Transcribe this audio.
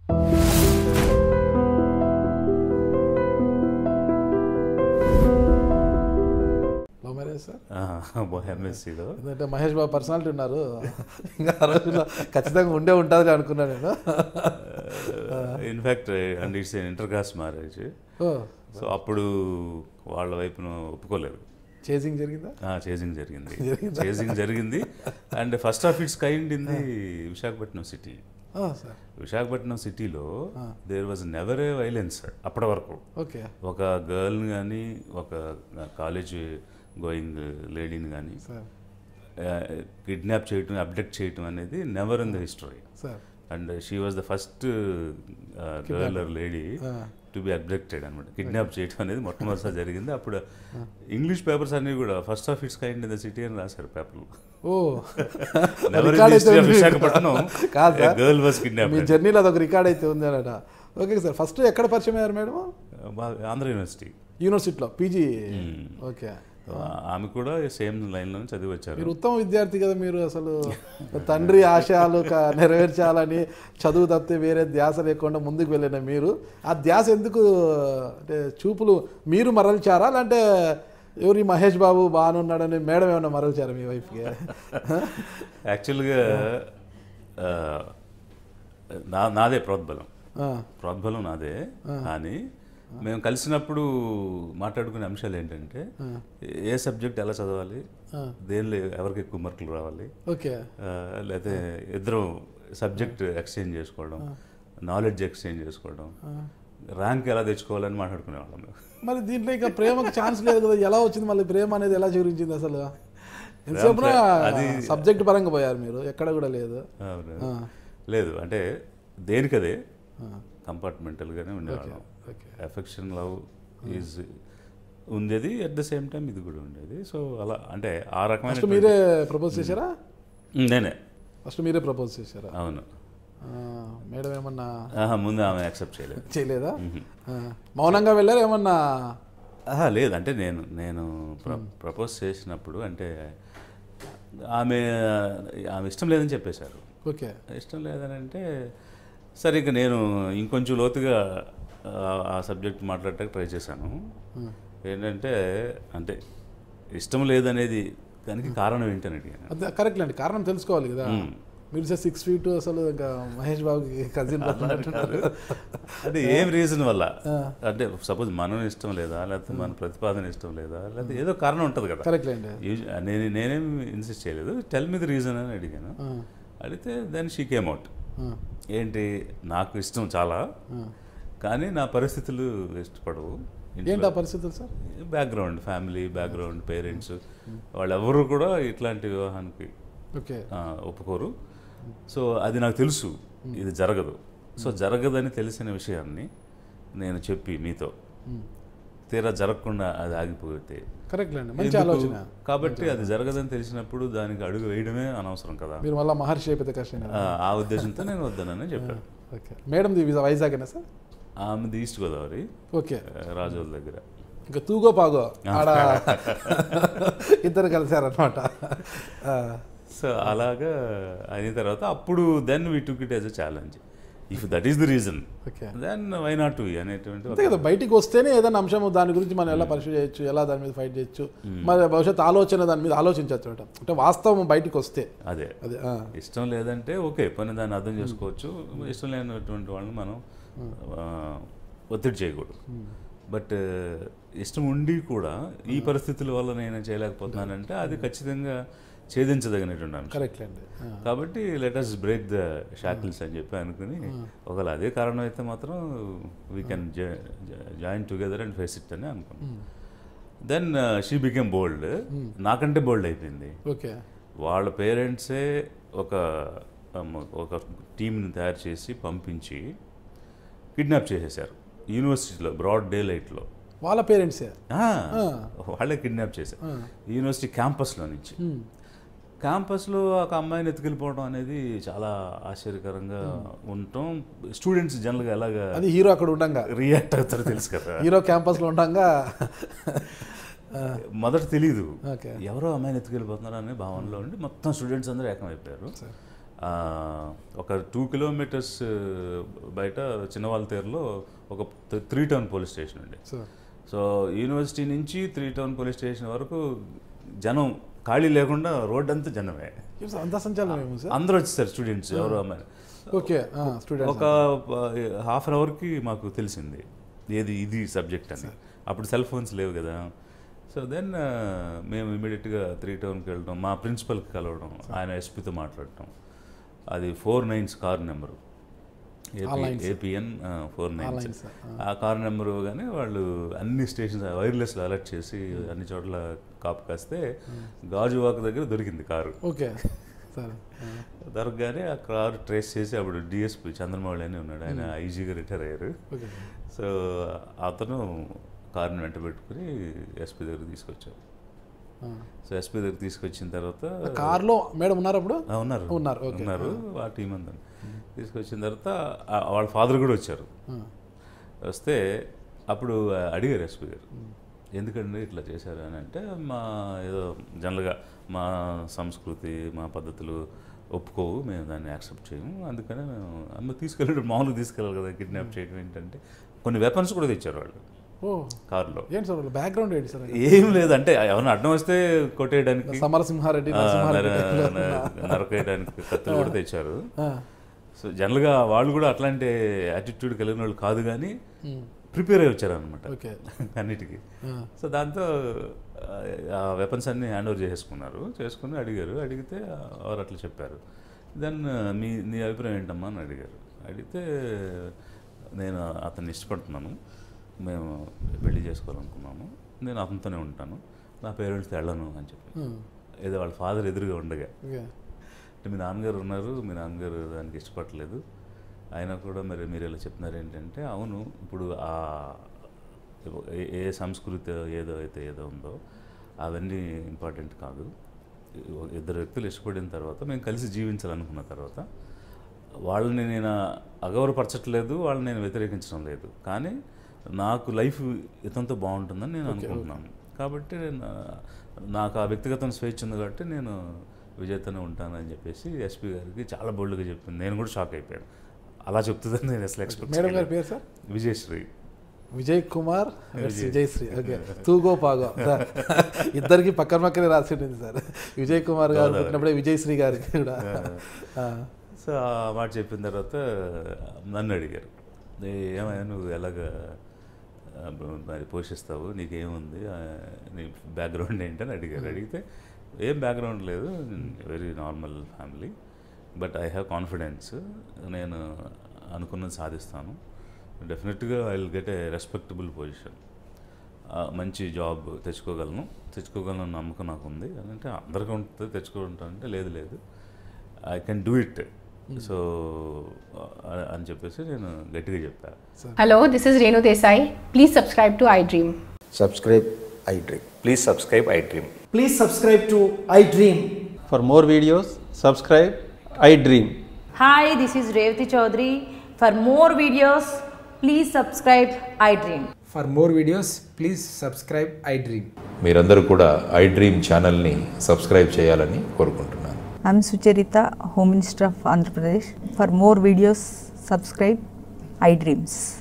Love marriage sir ఎంఎస్సిలో ఎందుకంటే మహేష్ బాబు personality ఉన్నారు ఇంకా ఆ రోజుల్లో ఖచ్చితంగా ఉండే ఉంటుంది అనుకున్నాను నేను in fact and it's inter caste marriage ఓ సో అప్పుడు వాళ్ళ వైపున ఒప్పుకోలేదు చేసింగ్ జరిగిందా చేజింగ్ జరిగింది చేజింగ్ జరిగింది and first of its kind in the Visakhapatnam city ఆ, సార్ విశాఖపట్నం సిటీలో there was never a violence అప్పటి వరకు ఓకే ఒక గర్ల్ని కానీ ఒక కాలేజ్ గోయింగ్ లేడీని కానీ సార్ కిడ్నాప్ చేయటం అప్డెక్ట్ చేయటం అనేది never in the history sir and she was the first girl or lady to be abducted అనమాట కిడ్నాప్ చేయడం అనేది మొట్టమొదటిసారి జరిగింది అప్పుడు ఇంగ్లీష్ పేపర్స్ అన్ని కూడా first of its kind in the city అని రాశారు పేపర్లు ఓ నెవర్ రికార్డ్ అయితే ఉంది. విశాఖపట్నం కాదు సార్. గర్ల్ వాజ్ కిడ్నాప్ మీ జర్నీలో అదొక రికార్డ్ అయితే ఉంది అనట ఓకే సార్ ఫస్ట్ ఎక్కడ పరిచయం అయ్యారు మేడం ఆంధ్ర యూనివర్సిటీ యూనివర్సిటీలో పీజీ ఓకే ఆమె కూడా సేమ్ లైన్లో చదివి వచ్చారు మీరు ఉత్తమ విద్యార్థి కదా మీరు అసలు తండ్రి ఆశయాలు క- నెరవేర్చాలని చదువు తప్పితే వేరే ధ్యాస లేకుండా ముందుకు వెళ్ళిన మీరు ఆ ధ్యాస ఎందుకు అంటే చూపులు మీరు మరల్చారా లేదంటే ఎవరి మహేష్ బాబు బాగానున్నాడని మేడం ఏమన్నా మరల్చారా మీ వైఫ్కి యాక్చువల్గా ఆ, నా నాదే ప్రోద్బలం ఆ, ప్రోద్బలం నాదే కానీ మేము కలిసినప్పుడు మాట్లాడుకునే అంశాలు ఏంటంటే ఏ సబ్జెక్ట్ ఎలా చదవాలి దేనిలో ఎవరికి ఎక్కువ మార్కులు రావాలి ఓకే ఆ, లేకపోతే ఇద్దరు సబ్జెక్ట్ ఎక్స్చేంజ్ చేసుకోవడం నాలెడ్జ్ ఎక్స్చేంజ్ చేసుకోవడం ర్యాంక్ ఎలా తెచ్చుకోవాలని మాట్లాడుకునేవాళ్ళం మేము మరి దీంట్లో ఇంకా ప్రేమకు ఛాన్స్ లేదు కదా ఎలా వచ్చింది మళ్ళీ ప్రేమ అనేది ఎలా చిగురించింది అసలు ఎంతసేపు అది- సబ్జెక్ట్ పరంగా పోయారు మీరు ఎక్కడ కూడా లేదు అవును. ఆ. లేదు అంటే దేనికదే కంపార్ట్మెంటల్గానే ఉండేవాళ్ళం ఓకే ఎఫెక్షన్ లవ్ ఈజ్ ఉండేది అట్ ద సేమ్ టైం ఇది కూడా ఉండేది సో అలా అంటే ఆ రకమైన ఫస్ట్ మీరే ప్రపోజ్ చేశారా నేనే ఫస్ట్ మీరే ప్రపోజ్ చేశారా అవును ఆ, మేడం ఏమన్నా ఆహా, ముందు ఆమె యాక్సెప్ట్ చేయలేదు చేయలేదా ఆ, మౌనంగా వెళ్ళారు ఏమన్నా ఆహా, లేదు అంటే నేను నేను ప్రపోజ్ చేసినప్పుడు అంటే ఆమె ఆమె ఇష్టం లేదని చెప్పేశారు ఓకే ఇష్టం లేదని అంటే సరే ఇక నేను ఇంకొంచెం లోతుగా ఆ- ఆ సబ్జెక్ట్ మాట్లాడటానికి ట్రై చేశాను ఏంటంటే అంటే ఇష్టం లేదనేది దానికి కారణం ఏంటని అడిగాను అదే కరెక్ట్ అండి కారణం తెలుసుకోవాలి కదా మీరు సిక్స్ ఫీట్ అసలు ఇంకా మహేష్ బాబుకి కజిన్ అంటే ఏం రీజన్ వల్ల అంటే సపోజ్ మనం ఇష్టం లేదా లేకపోతే మన ప్రతిపాదన ఇష్టం లేదా లేకపోతే ఏదో కారణం ఉంటుంది కదా కరెక్ట్ అండి యూజ్- నేను నేనేం ఇన్సిస్ట్ చేయలేదు టెల్ మీ ది రీజన్ అని అడిగాను అడిగితే దెన్ షీ కేమ్ అవుట్ ఏంటి నాకు ఇష్టం చాలా కానీ నా పరిస్థితులు ఇష్టపడవు ఏంటి ఆ పరిస్థితులు sir background family background parents వాళ్ళెవరు కూడా ఇట్లాంటి వివాహానికి ఓకే ఆ, ఒప్పుకోరు సో అది నాకు తెలుసు ఇది జరగదు సో జరగదని తెలిసిన విషయాన్ని నేను చెప్పి మీతో తీరా జరగకుండా అది ఆగిపోతే కరెక్ట్ అండి మంచి ఎందుకు? ఆలోచన కాబట్టి అది జరగదని తెలిసినప్పుడు దానికి అడుగు వేయడమే అనవసరం కదా మీరు మళ్ళీ మహర్షి అయిపోతే కష్టం కదా ఆ, ఆ ఉద్దేశంతో నేను వద్దనని చెప్పాను ఓకే మేడం ది వైజాగేనా సార్ ఆమెది ఈస్ట్ గోదావరి ఓకే ఆ, రాజోల దగ్గర ఇంకా తూగో పాగో ఆడ ఇద్దరు కలిశారనమాట సో అలాగా అయిన తర్వాత అప్పుడు then we took it as a challenge if that is the reason okay then why not to అనేటువంటి అంతే కదా బయటికి వస్తేనే ఏదైనా అంశం దాని గురించి మనం ఎలా పరిశీలి చేయొచ్చు ఎలా దాని మీద ఫైట్ చేయొచ్చు మరి భవిష్యత్ ఆలోచన దాని మీద ఆలోచించవచ్చు అనమాట అంటే వాస్తవం బయటికి వస్తే అదే అదే ఆ, ఇష్టం లేదంటే ఓకే పని దాన్ని అర్థం చేసుకోవచ్చు ఇష్టం లేనటువంటి వాళ్ళని మనం ఆ, ఒత్తిడి చేయకూడదు బట్ ఇష్టం ఉండి కూడా ఈ పరిస్థితుల వల్ల నేను చేయలేకపోతున్నానంటే అది ఖచ్చితంగా ఛేదించదగినటువంటి అంశం కరెక్ట్ అండి ఆ, కాబట్టి లెటర్స్ బ్రేక్ ద షాకిల్స్ అని చెప్పి అనుకుని ఒకవేళ అదే కారణం అయితే మాత్రం we can join together and face it అని అనుకున్నాం దెన్ షీ బికెమ్ బోల్డ్ నాకంటే బోల్డ్ అయిపోయింది ఓకే వాళ్ళ పేరెంట్సే ఒక um, ఒక టీంని తయారు చేసి పంపించి కిడ్నాప్ చేసేశారు యూనివర్సిటీలో బ్రాడ్ డే లైట్లో వాళ్ళ పేరెంట్సే వాళ్ళే కిడ్నాప్ చేశారు యూనివర్సిటీ క్యాంపస్లో నుంచి క్యాంపస్లో ఒక అమ్మాయిని ఎత్తుకెళ్ళిపోవడం అనేది చాలా ఆశ్చర్యకరంగా ఉండటం స్టూడెంట్స్ జనరల్గా ఎలాగా అది హీరో అక్కడ ఉండంగా రియాక్ట్ అవుతారో తెలుసు కదా హీరో క్యాంపస్లో ఉండంగా ఆ, మొదట తెలీదు ఓకే ఎవరో అమ్మాయిని ఎత్తుకెళ్ళిపోతున్నారు అనే భావనలో ఉండి మొత్తం స్టూడెంట్స్ అందరూ ఏకమైపోయారు ఆ, ఒక టూ కిలోమీటర్స్ బయట చిన్నవాళ్ళ తీరులో ఒక త్రీ టౌన్ పోలీస్ స్టేషన్ ఉండే సార్ సో యూనివర్సిటీ నుంచి త్రీ టౌన్ పోలీస్ స్టేషన్ వరకు జనం ఖాళీ లేకుండా రోడ్ అంతా జనమే ఏం సార్ అంత సంచాలనం ఏమో సార్ అందరూ వచ్చేసారు స్టూడెంట్స్ ఎవరు అమ్మాయి ఓకే స్టూడెంట్ ఒక హాఫ్ అన్ అవర్కి మాకు తెలిసింది ఏది ఇది సబ్జెక్ట్ అని అప్పుడు సెల్ ఫోన్స్ లేవు కదా సో దెన్ మేము ఇమీడియట్గా త్రీ టౌన్కి వెళ్ళడం మా ప్రిన్సిపల్కి కలవడం ఆయన ఎస్పీతో మాట్లాడటం అది four nines car number AP APN four nines lines, ఆ కార్ నెంబర్ కానీ వాళ్ళు అన్ని స్టేషన్స్ వైర్లెస్లో అలర్ట్ చేసి అన్ని చోట్ల కాపు కాస్తే గాజువాక దగ్గర దొరికింది కారు ఓకే సార్ దొరకగానే ఆ కారు ట్రేస్ చేసి అప్పుడు డిఎస్పి చంద్రమౌళి అని ఉన్నాడు ఆయన ఐజీగా రిటైర్ అయ్యారు ఓకే సో అతను కారుని వెంట పెట్టుకుని ఎస్పీ దగ్గరికి తీసుకొచ్చారు సో ఎస్పీ దగ్గర తీసుకొచ్చిన తర్వాత కార్లో మేడం ఉన్నారు అప్పుడు ఆ, ఉన్నారు ఉన్నారు, okay. ఉన్నారు ఆ టీం అంతా తీసుకొచ్చిన తర్వాత ఆ, వాళ్ళ ఫాదర్ కూడా వచ్చారు వస్తే అప్పుడు అడిగారు ఎస్పీ గారు ఎందుకండి ఇట్లా చేశారు అని అంటే మా ఏదో జనరల్గా మా సంస్కృతి మా పద్ధతులు ఒప్పుకోవు మేము దాన్ని యాక్సెప్ట్ చేయము అందుకనే మేము అమ్మ తీసుకెళ్ళి మామూలుగా తీసుకెళ్ళాలి కదా కిడ్నాప్ చేయడం ఏంటంటే కొన్ని వెపన్స్ కూడా తెచ్చారు వాళ్ళు ఓ కారులో ఏంటి సార్ వాళ్ళ బ్యాక్గ్రౌండ్ ఏంటి సార్ ఏం లేదంటే ఎవరైనా అడ్డం వస్తే కొట్టేయడానికి సమరసింహారెడ్డి ఆ, నరసింహారెడ్డి నర- నర- నరకేయడానికి కత్తులు కూడా తెచ్చారు ఆ, సో జనరల్గా వాళ్ళు కూడా అట్లాంటి యాటిట్యూడ్ కలిగిన వాళ్ళు కాదు కానీ ప్రిపేర్ అయ్యి వచ్చారనమాట ఓకే అన్నిటికీ ఆ, సో దాంతో ఆ, ఆ వెపన్స్ అన్ని హ్యాండ్ ఓవర్ చేసుకున్నారు చేసుకుని అడిగారు అడిగితే వారు అట్లా చెప్పారు దెన్ మీ నీ అభిప్రాయం ఏంటమ్మా అని అడిగారు అడిగితే నేను అతన్ని ఇష్టపడుతున్నాను మేము పెళ్లి చేసుకోవాలనుకున్నాము నేను అతనితోనే ఉంటాను నా పేరెంట్స్తో వెళ్ళను అని చెప్పి ఉమ్, ఏదో వాళ్ళ ఫాదర్ ఎదురుగా ఉండగా ఓకే అంటే మీ నాన్నగారు ఉన్నారు మీ నాన్నగారు దానికి ఇష్టపడలేదు అయినా కూడా మరి మీరు ఇలా చెప్తున్నారు ఏంటంటే అవును ఇప్పుడు ఆ ఏ- ఏ సంస్కృతి ఏదో అయితే ఏదో ఉందో అవన్నీ ఇంపార్టెంట్ కాదు ఇద్దరు వ్యక్తులు ఇష్టపడిన తర్వాత మేము కలిసి జీవించాలనుకున్న తర్వాత వాళ్ళని నేను అగౌరవపరచట్లేదు వాళ్ళని నేను వ్యతిరేకించడం లేదు కానీ నాకు లైఫ్ ఇతంతో బాగుంటుందని నేను అనుకుంటున్నాను కాబట్టి నా- నాకు ఆ వ్యక్తిగత స్వేచ్ఛ ఉంది కాబట్టి నేను విజేతనే ఉంటానని చెప్పేసి ఎస్పీ గారికి చాలా బోల్డ్గా చెప్పింది నేను కూడా షాక్ అయిపోయాను అలా చెప్తుందని నేను అసలు ఎక్స్పెక్ట్ మేడం గారి పేరు sir Vijayasri Vijay Kumar weds Vijayasri okay తూగో పాగో సార్ ఇద్దరికి పక్కన పక్కనే రాసి ఉంటుంది సార్ విజయ్ కుమార్ గారు పుట్టినప్పుడే విజయశ్రీ గారికి కూడా ఆ, సో ఆ మాట చెప్పిన తర్వాత నన్ను అడిగారు "ఏ- ఏమయ్యా నువ్వు ఎలాగ ఆ, మరి పోషిస్తావు నీకేముంది ఆ, నీ బ్యాక్గ్రౌండ్ ఏంటని అడిగారు అడిగితే ఏం బ్యాక్గ్రౌండ్ లేదు very normal family but I have confidence నేను అనుకున్నది సాధిస్తాను డెఫినెట్గా I will get a respectable position మంచి జాబ్ తెచ్చుకోగలను తెచ్చుకోగలను నమ్మకం నాకు ఉంది అని అంటే అందరికీ ఉంటుంది తెచ్చుకుంటానంటే లేదు లేదు I can do it so అని చెప్పేసి నేను గట్టిగా చెప్పాను Hello, this is Renu Desai. Please subscribe to iDream. subscribe iDream. Please subscribe iDream. Please subscribe to iDream. For more videos, subscribe iDream. Hi, this is Revati Chaudhary. For more videos, please subscribe iDream. For more videos, please subscribe iDream. మీరందరూ కూడా iDream ఛానల్ని subscribe చేయాలని కోరుకుంటున్నాను I'm Sucharita, Home Minister of Andhra Pradesh. For more videos, subscribe iDreams.